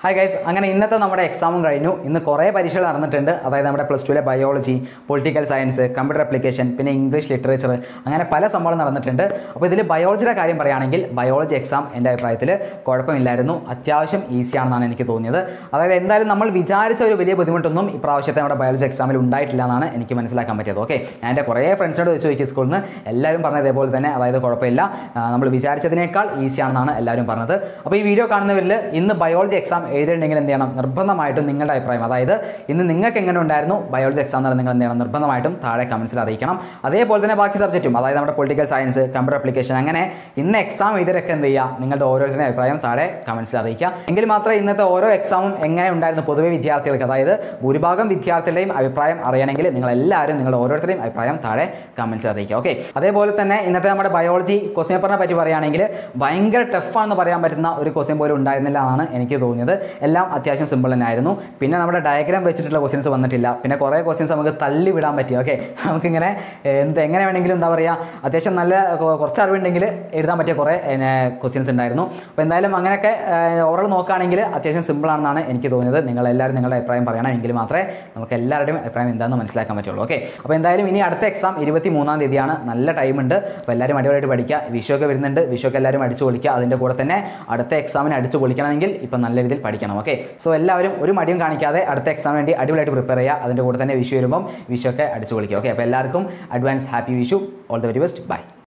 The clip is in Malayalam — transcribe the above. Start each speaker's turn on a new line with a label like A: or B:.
A: ഹായ് ഗൈസ് അങ്ങനെ ഇന്നത്തെ നമ്മുടെ എക്സാമും കഴിഞ്ഞു ഇന്ന് കുറേ പരീക്ഷകൾ നടന്നിട്ടുണ്ട് അതായത് നമ്മുടെ പ്ലസ് ടുവിലെ biology political science computer application പിന്നെ ഇംഗ്ലീഷ് ലിറ്ററേച്ചർ അങ്ങനെ പല സംഭവങ്ങളും നടന്നിട്ടുണ്ട് അപ്പോൾ ഇതിൽ ബയോളജിയുടെ കാര്യം പറയുകയാണെങ്കിൽ ബയോളജി എക്സാം എൻ്റെ അഭിപ്രായത്തിൽ കുഴപ്പമില്ലായിരുന്നു അത്യാവശ്യം ഈസിയാണെന്നാണ് എനിക്ക് തോന്നിയത് അതായത് എന്തായാലും നമ്മൾ വിചാരിച്ച ഒരു വലിയ ബുദ്ധിമുട്ടൊന്നും ഇപ്രാവശ്യത്തെ നമ്മുടെ ബയോളജി എക്സാമിൽ ഉണ്ടായിട്ടില്ല എന്നാണ് എനിക്ക് മനസ്സിലാക്കാൻ പറ്റിയത് ഓക്കെ ഞാൻ എൻ്റെ കുറേ ഫ്രണ്ട്സിനോട് വെച്ച് നോക്കി സ്കൂളിൽ നിന്ന് എല്ലാവരും പറഞ്ഞത് ഇതേപോലെ തന്നെ അതായത് കുഴപ്പമില്ല ആ, നമ്മൾ വിചാരിച്ചതിനേക്കാൾ ഈസിയാണെന്നാണ് എല്ലാവരും പറഞ്ഞത് അപ്പോൾ ഈ വീഡിയോ കാണുന്നവരിൽ ഇന്ന് ബയോളജി എക്സാം എഴുതിയിട്ടുണ്ടെങ്കിൽ എന്ത് ചെയ്യണം നിർബന്ധമായിട്ടും നിങ്ങളുടെ അഭിപ്രായം അതായത് ഇന്ന് നിങ്ങൾക്ക് എങ്ങനെ ഉണ്ടായിരുന്നു ബയോളജി എക്സാം എന്നുള്ളത് നിങ്ങൾ എന്ത് ചെയ്യണം നിർബന്ധമായിട്ടും താഴെ കമൻസിൽ അറിയിക്കണം അതേപോലെ തന്നെ ബാക്കി സബ്ജക്റ്റും അതായത് നമ്മുടെ പൊളിറ്റിക്കൽ സയൻസ് കമ്പ്യൂട്ടർ അപ്ലിക്കേഷൻ അങ്ങനെ ഇന്ന് എക്സാം എഴുതിയൊക്കെ എന്ത് ചെയ്യുക നിങ്ങളുടെ ഓരോരുത്തരുടെ അഭിപ്രായം താഴെ കമൻസിൽ അറിയിക്കുക എങ്കിൽ മാത്രമേ ഇന്നത്തെ ഓരോ എക്സാമും എങ്ങനെ ഉണ്ടായിരുന്നു പൊതുവെ വിദ്യാർത്ഥികൾക്ക് അതായത് ഭൂരിഭാഗം വിദ്യാർത്ഥികളുടെയും അഭിപ്രായം അറിയണമെങ്കിൽ നിങ്ങൾ എല്ലാവരും നിങ്ങളുടെ ഓരോരുത്തരുടെയും അഭിപ്രായം താഴെ കമൻസിൽ അറിയിക്കുക ഓക്കെ അതേപോലെ തന്നെ ഇന്നത്തെ നമ്മുടെ ബയോളജി ക്വസ്റ്റ്യൻ പേപ്പറിനെ പറ്റി പറയുകയാണെങ്കിൽ ഭയങ്കര ടഫാണെന്ന് പറയാൻ പറ്റുന്ന ഒരു ക്വസ്റ്റ്യൻ പോലും ഉണ്ടായിരുന്നില്ല എന്നാണ് എനിക്ക് തോന്നിയത് എല്ലാം അത്യാവശ്യം സിമ്പിൾ തന്നെ ആയിരുന്നു പിന്നെ നമ്മുടെ ഡയഗ്രാം വെച്ചിട്ടുള്ള ക്വസ്റ്റ്യൻസ് വന്നിട്ടില്ല പിന്നെ കുറേ ക്വസ്റ്റ്യൻസ് നമുക്ക് തള്ളി വിടാൻ പറ്റി ഓക്കെ നമുക്കിങ്ങനെ ഏഹ്, എന്ത് എങ്ങനെ വേണമെങ്കിലും എന്താ പറയുക അത്യാവശ്യം നല്ല കൊ- കുറച്ച് അറിവുണ്ടെങ്കിൽ എഴുതാൻ പറ്റിയ കുറേ ക്വസ്റ്റ്യൻസ് ഉണ്ടായിരുന്നു അപ്പോൾ എന്തായാലും അങ്ങനെയൊക്കെ ഓവറോൾ നോക്കുകയാണെങ്കിൽ അത്യാവശ്യം സിമ്പിൾ ആണെന്നാണ് എനിക്ക് തോന്നിയത് നിങ്ങൾ എല്ലാവരും നിങ്ങളുടെ അഭിപ്രായം പറയണം എങ്കിൽ മാത്രമേ നമുക്ക് എല്ലാവരുടെയും അഭിപ്രായം എന്താണെന്ന് മനസ്സിലാക്കാൻ പറ്റുള്ളൂ ഓക്കെ അപ്പോൾ എന്തായാലും ഇനി അടുത്ത എക്സാം ഇരുപത്തി മൂന്നാം തീയതിയാണ് നല്ല ടൈമുണ്ട് അപ്പോൾ എല്ലാവരും അടിപൊളിയായിട്ട് പഠിക്കുക വിഷു ഒക്കെ വരുന്നുണ്ട് വിഷു ഒക്കെ എല്ലാവരും അടിച്ചു പൊളിക്കുക അതിൻ്റെ കൂടെ തന്നെ അടുത്ത എക്സാമിന് അടിച്ചു പൊളിക്കണമെങ്കിൽ ഇപ്പം നല്ല രീതിയിൽ പഠിക്കണം ഓക്കെ സോ എല്ലാവരും ഒരു മടിയും കാണിക്കാതെ അടുത്ത എക്സാമിന് വേണ്ടി അടിപൊളിയായിട്ട് പ്രിപ്പയർ ചെയ്യുക അതിൻ്റെ കൂടെ തന്നെ വിഷു വരുമ്പം വിഷു ഒക്കെ അടിച്ചു പൊളിക്കുക ഓക്കെ അപ്പോൾ എല്ലാവർക്കും advance happy Vishu all the very best by